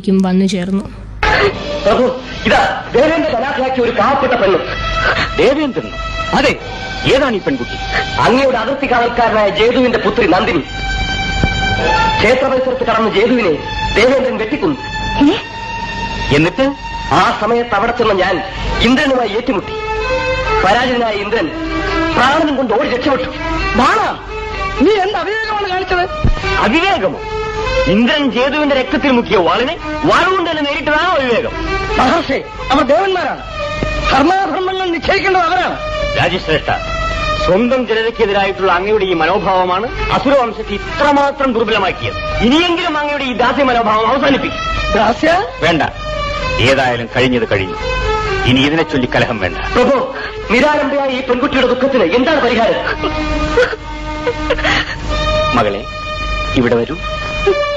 അവിടേക്കും വന്നു ചേർന്നു പ്രഭു ഇതാ ദേവേന്ദ്രൻ അനാഥയാക്കിയ ഒരു പാവപ്പെട്ട പെണ്ണ് ദേവേന്ദ്രൻ അതെ ഏതാണ് ഈ പെൺകുട്ടി അങ്ങയുടെ അതിർത്തി കാവൽക്കാരനായ ജേതുവിന്റെ പുത്രി നന്ദിനി ക്ഷേത്ര പരിസരത്ത് കടന്ന ജേതുവിനെ ദേവേന്ദ്രൻ വെട്ടിക്കൊന്നു എന്നിട്ട് ആ സമയത്ത് അവിടെ ചെന്ന ഞാൻ ഇന്ദ്രനുമായി ഏറ്റുമുട്ടി പരാജിതനായ ഇന്ദ്രൻ പ്രാണനും കൊണ്ട് ഓടി രക്ഷപ്പെട്ടു ബാണ നീ എന്ത് അവിവേകമാണ് കാണിച്ചത് അവിവേകമോ ഇന്ദ്രൻ ജേതുവിന്റെ രക്തത്തിൽ മുക്കിയ വാളിനെ വാളുകൊണ്ട് തന്നെ നേരിട്ടതാണോ അവിവേകം മഹർഷി അവർ ദേവന്മാരാണ് ധർമാധർമ്മങ്ങൾ നിശ്ചയിക്കേണ്ടത് അവരാണ് രാജശ്രേഷ്ഠ സ്വന്തം ജനതയ്ക്കെതിരായിട്ടുള്ള അങ്ങയുടെ ഈ മനോഭാവമാണ് അസുരവംശത്തെ ഇത്രമാത്രം ദുർബലമാക്കിയത് ഇനിയെങ്കിലും അങ്ങയുടെ ഈ ദാസ്യ മനോഭാവം അവസാനിപ്പിക്കും ദാസ്യ വേണ്ട ഏതായാലും കഴിഞ്ഞത് കഴിഞ്ഞു ഇനി ഇതിനെ ചൊല്ലി കലഹം വേണ്ട പ്രഭു നിരാലംബയായ ഈ പെൺകുട്ടിയുടെ ദുഃഖത്തിന് എന്താണ് പരിഹാരം മകളെ ഇവിടെ വരൂ